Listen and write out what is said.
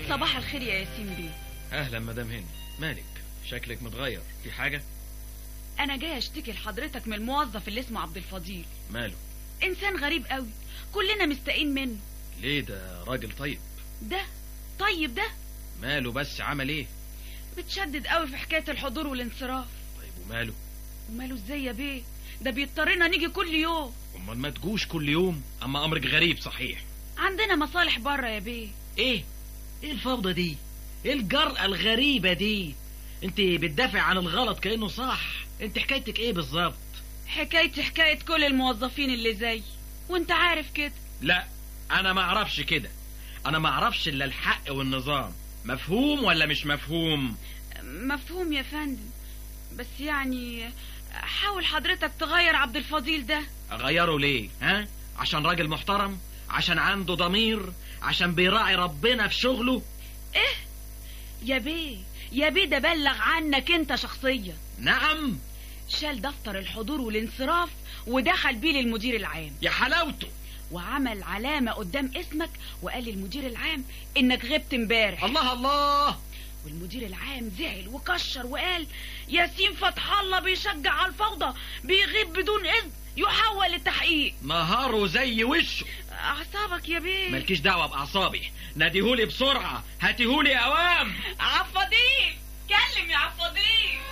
صباح الخير يا ياسين بيه اهلا مدام هند مالك شكلك متغير في حاجه انا جاي اشتكي لحضرتك من الموظف اللي اسمه عبد الفضيل ماله انسان غريب قوي كلنا مستائين منه ليه ده راجل طيب ده طيب ده ماله بس عمل ايه متشدد قوي في حكايه الحضور والانصراف طيب وماله وماله ازاي يا بيه ده بيضطرنا نيجي كل يوم امال ما تجوش كل يوم اما امرك غريب صحيح عندنا مصالح بره يا بيه ايه ايه الفوضى دي ايه الجرأة الغريبة دي انت بتدافع عن الغلط كأنه صح انت حكايتك ايه بالظبط حكايتي حكايه كل الموظفين اللي زي وانت عارف كده لا انا ما اعرفش كده انا ما اعرفش الا الحق والنظام مفهوم ولا مش مفهوم مفهوم يا فندم بس يعني حاول حضرتك تغير عبد الفضيل ده اغيره ليه ها عشان راجل محترم عشان عنده ضمير عشان بيراعي ربنا في شغله ايه يا بيه يا بيه ده بلغ عنك انت شخصيا نعم شال دفتر الحضور والانصراف ودخل بيه للمدير العام يا حلاوته وعمل علامة قدام اسمك وقال للمدير العام انك غبت امبارح الله الله والمدير العام زعل وكشر وقال ياسين فتح الله بيشجع على الفوضى بيغيب بدون اذن يحول للتحقيق نهاره زي وشه اعصابك يا بيه مالكيش دعوه باعصابي ناديهولي بسرعه هاتيهولي اوام عفضيل كلم يا عفضيل